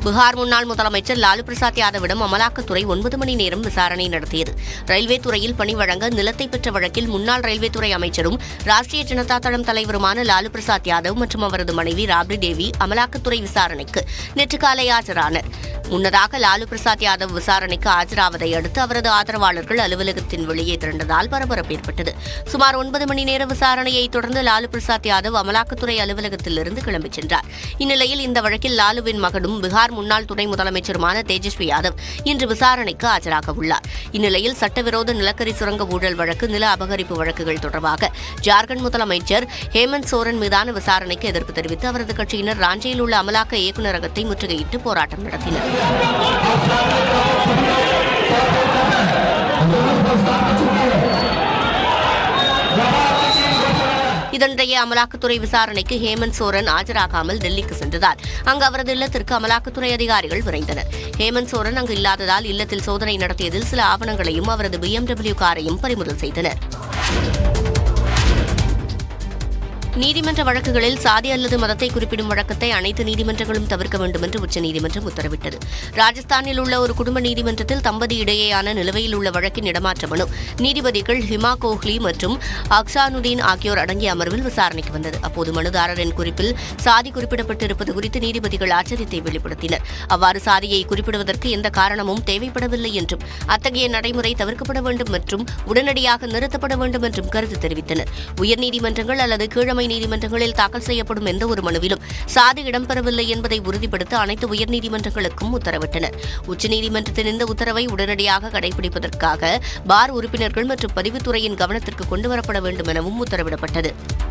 பீகார் முன்னாள் முதலமைச்சர் லாலு பிரசாத் யாதவிடம் அமலாக்கத்துறை ஒன்பது மணி நேரம் விசாரணை நடத்தியது ரயில்வே துறையில் பணி வழங்க நிலத்தை பெற்ற வழக்கில் முன்னாள் ரயில்வே துறை அமைச்சரும் ராஷ்டிரிய ஜனதா தளம் தலைவருமான லாலு பிரசாத் யாதவ் மற்றும் அவரது மனைவி ராப்டி தேவி அமலாக்கத்துறை விசாரணைக்கு நேற்று காலை ஆஜரானர் முன்னதாக லாலு பிரசாத் யாதவ் விசாரணைக்கு ஆஜராவதை அடுத்து அவரது ஆதரவாளர்கள் அலுவலகத்தின் வெளியே திரண்டதால் பரபரப்பு ஏற்பட்டது சுமார் ஒன்பது மணி நேர விசாரணையை தொடர்ந்து லாலு பிரசாத் யாதவ் அமலாக்கத்துறை அலுவலகத்திலிருந்து கிளம்பிச் சென்றார் இந்நிலையில் இந்த வழக்கில் லாலுவின் மகனும் பீகார் முன்னாள் துணை முதலமைச்சருமான தேஜஸ்வி யாதவ் இன்று விசாரணைக்கு ஆஜராக உள்ளார் இந்நிலையில் சட்டவிரோத நிலக்கரி சுரங்க ஊழல் வழக்கு நில அபகரிப்பு வழக்குகள் தொடர்பாக ஜார்க்கண்ட் முதலமைச்சர் ஹேமந்த் சோரன் மீதான விசாரணைக்கு எதிர்ப்பு தெரிவித்து அவரது கட்சியினர் ராஞ்சியில் உள்ள அமலாக்க இயக்குநரகத்தை முற்றுகையிட்டு போராட்டம் நடத்தினர் இதனிடையே அமலாக்கத்துறை விசாரணைக்கு ஹேமந்த் சோரன் ஆஜராகாமல் டெல்லிக்கு சென்றதால் அங்கு அவரது இல்லத்திற்கு அமலாக்கத்துறை அதிகாரிகள் விரைந்தனர் ஹேமந்த் சோரன் அங்கு இல்லாததால் இல்லத்தில் சோதனை நடத்தியதில் சில ஆவணங்களையும் அவரது பிஎம்டபிள்யூ காரையும் பறிமுதல் செய்தனர் நீதிமன்ற வழக்குகளில் சாதி அல்லது மதத்தை குறிப்பிடும் வழக்கத்தை அனைத்து நீதிமன்றங்களும் தவிர்க்க வேண்டும் என்று உச்சநீதிமன்றம் உத்தரவிட்டது ராஜஸ்தானில் உள்ள ஒரு குடும்ப நீதிமன்றத்தில் தம்பதி இடையேயான நிலுவையில் உள்ள வழக்கின் இடமாற்ற மனு நீதிபதிகள் ஹிமா கோஹ்லி மற்றும் அக்சானுதீன் ஆகியோர் அடங்கிய அமர்வில் விசாரணைக்கு வந்தது அப்போது மனுதாரரின் குறிப்பில் சாதி குறிப்பிடப்பட்டிருப்பது குறித்து நீதிபதிகள் ஆச்சரியத்தை வெளிப்படுத்தினர் அவ்வாறு சாதியை குறிப்பிடுவதற்கு எந்த காரணமும் தேவைப்படவில்லை என்றும் அத்தகைய நடைமுறை தவிர்க்கப்பட வேண்டும் மற்றும் உடனடியாக நிறுத்தப்பட வேண்டும் என்றும் கருத்து தெரிவித்தனர் உயர்நீதிமன்றங்கள் அல்லது கீழமை நீதிமன்றங்களில் தாக்கல் செய்யப்படும் எந்த ஒரு மனுவிலும் சாதி இடம்பெறவில்லை என்பதை உறுதிப்படுத்த அனைத்து உயர்நீதிமன்றங்களுக்கும் உத்தரவிட்டனர் உச்சநீதிமன்றத்தின் இந்த உத்தரவை உடனடியாக கடைபிடிப்பதற்காக பார் உறுப்பினர்கள் மற்றும் பதிவுத்துறையின் கவனத்திற்கு கொண்டுவரப்பட வேண்டும் எனவும் உத்தரவிடப்பட்டது